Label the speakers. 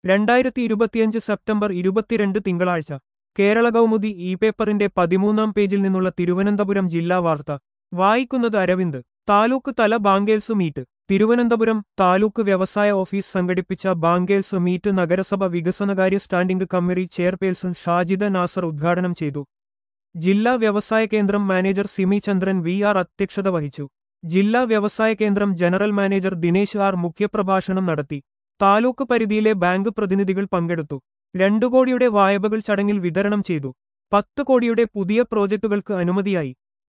Speaker 1: രണ്ടായിരത്തി ഇരുപത്തിയഞ്ച് സെപ്റ്റംബർ ഇരുപത്തിരണ്ട് തിങ്കളാഴ്ച കേരള കൗമുദി ഇ പേപ്പറിന്റെ പതിമൂന്നാം പേജിൽ നിന്നുള്ള തിരുവനന്തപുരം ജില്ലാ വാർത്ത വായിക്കുന്നത് അരവിന്ദ് താലൂക്ക് തല ബാങ്കേൽസ് മീറ്റ് തിരുവനന്തപുരം താലൂക്ക് വ്യവസായ ഓഫീസ് സംഘടിപ്പിച്ച ബാങ്കേൽസ് മീറ്റ് നഗരസഭ വികസനകാര്യ standing committee chairperson Shajida Nasar ഉദ്ഘാടനം ചെയ്തു ജില്ലാ വ്യവസായ കേന്ദ്രം manager Simi Chandran V R അധ്യക്ഷത വഹിച്ചു ജില്ലാ വ്യവസായ കേന്ദ്രം ജനറൽ മാനേജർ ദിനേശ് ആർ മുഖ്യപ്രഭാഷണം നടത്തി താലൂക്ക് പരിധിയിലെ ബാങ്ക് പ്രതിനിധികൾ പങ്കെടുത്തു രണ്ടു കോടിയുടെ വായ്പകൾ ചടങ്ങിൽ വിതരണം ചെയ്തു പത്ത് കോടിയുടെ പുതിയ പ്രോജക്ടുകൾക്ക് അനുമതിയായി